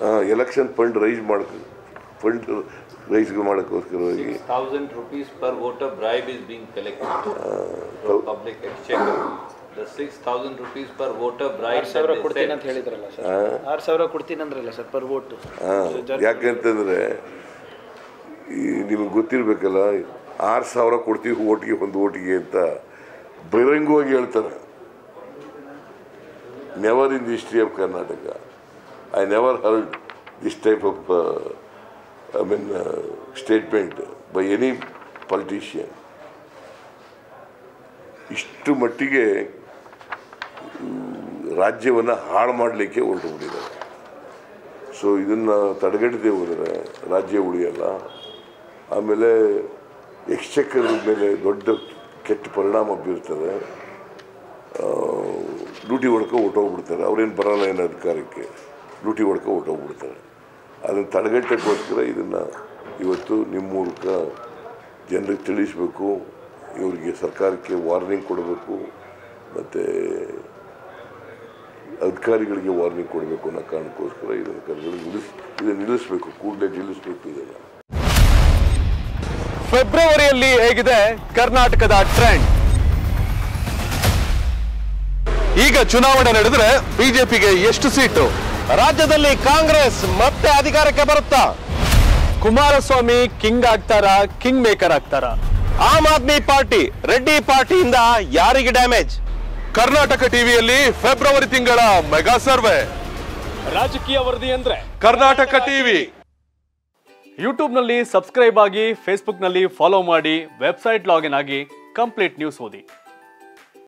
Election fund raise ಮಾಡಕ್ಕೆ fund raise ಮಾಡೋಕ್ಕೋಸ್ಕರವಾಗಿ thousand rupees per voter bribe is being collected from public exchequer. The six thousand rupees per voter bribe ಆರು that ಸಾವಿರ they ಕೊಡ್ತೀನಿ said, ಅಂತ ಹೇಳಿದ್ರಲ್ಲ sir ಆರು ಸಾವಿರ ಕೊಡ್ತೀನಿ ಅಂದ್ರಲ್ಲ ಸರ್ ಪರ್ ವೋಟ್ ಯಾಕೆಂತಂದ್ರೆ ಈ ನಿಮಗೆ ಗೊತ್ತಿರಬೇಕಲ್ಲ ಆರು ಸಾವಿರ ಕೊಡ್ತೀವಿ ಓಟಿಗೆ ಒಂದು ಓಟಿಗೆ ಅಂತ ಬಹಿರಂಗವಾಗಿ ಹೇಳ್ತಾರೆ never in the history of Karnataka I never heard this type of I mean statement by any politician ಇಷ್ಟು ಮಟ್ಟಿಗೆ ರಾಜ್ಯವನ್ನು ಹಾಳು ಮಾಡಲಿಕ್ಕೆ ಹೊರಟುಬಿಟ್ಟಿದ್ದಾರೆ ಸೊ ಇದನ್ನು ತಡೆಗಟ್ಟದೆ ಹೋದರೆ ರಾಜ್ಯ ಉಳಿಯಲ್ಲ ಆಮೇಲೆ ಎಕ್ಸ್ಚೆಕ್ಕರ್ ಮೇಲೆ ದೊಡ್ಡ ಕೆಟ್ಟ ಪರಿಣಾಮ ಬೀರ್ತದೆ ಆ, ಲೂಟಿ ಹೊಡ್ಕೊ ಹೊಟ್ಟೋಗ್ಬಿಡ್ತಾರೆ ಅವ್ರೇನು ಬರಲ್ಲ ಏನು ಅಧಿಕಾರಕ್ಕೆ ಲೂಟಿ ಹೊಡ್ಕೊ ಹೊಟ್ಟೋಗ್ಬಿಡ್ತಾರೆ ಅದನ್ನು ತಡೆಗಟ್ಟಕ್ಕೋಸ್ಕರ ಇದನ್ನು ಇವತ್ತು ನಿಮ್ಮ ಮೂಲಕ ಜನರಿಗೆ ತಿಳಿಸ್ಬೇಕು ಇವರಿಗೆ ಸರ್ಕಾರಕ್ಕೆ ವಾರ್ನಿಂಗ್ ಕೊಡಬೇಕು ಮತ್ತು ಅಧಿಕಾರಿಗಳಿಗೆ ವಾರ್ನಿಂಗ್ ಕೊಡಬೇಕು ಅನ್ನೋ ಕಾರಣಕ್ಕೋಸ್ಕರ ಇದನ್ನು ಕರೆದು ನಿಲ್ಲಿಸ್ ಇದನ್ನು ನಿಲ್ಲಿಸಬೇಕು ಕೂಡಲೇ ನಿಲ್ಲಿಸಬೇಕು ಇದನ್ನು ಫೆಬ್ರವರಿಯಲ್ಲಿ ಹೇಗಿದೆ ಕರ್ನಾಟಕದ ಟ್ರೆಂಡ್ ಈಗ ಚುನಾವಣೆ ನಡೆದ್ರೆ ಬಿಜೆಪಿಗೆ ಎಷ್ಟು ಸೀಟು ರಾಜ್ಯದಲ್ಲಿ ಕಾಂಗ್ರೆಸ್ ಮತ್ತೆ ಅಧಿಕಾರಕ್ಕೆ ಬರುತ್ತಾ ಕುಮಾರಸ್ವಾಮಿ ಕಿಂಗ್ ಆಗ್ತಾರ ಕಿಂಗ್ ಮೇಕರ್ ಆಗ್ತಾರ ಆಮ್ ಆದ್ಮಿ ಪಾರ್ಟಿ ರೆಡ್ಡಿ ಪಾರ್ಟಿಯಿಂದ ಯಾರಿಗೆ ಡ್ಯಾಮೇಜ್ ಕರ್ನಾಟಕ ಟಿವಿಯಲ್ಲಿ ಫೆಬ್ರವರಿ ತಿಂಗಳ ಮೆಗಾ ಸರ್ವೆ ರಾಜಕೀಯ ವರದಿ ಅಂದ್ರೆ ಕರ್ನಾಟಕ ಟಿವಿ ಯೂಟ್ಯೂಬ್ನಲ್ಲಿ ಸಬ್ಸ್ಕ್ರೈಬ್ ಆಗಿ ಫೇಸ್ಬುಕ್ನಲ್ಲಿ ಫಾಲೋ ಮಾಡಿ ವೆಬ್ಸೈಟ್ ಲಾಗಿನ್ ಆಗಿ ಕಂಪ್ಲೀಟ್ ನ್ಯೂಸ್ ಓದಿ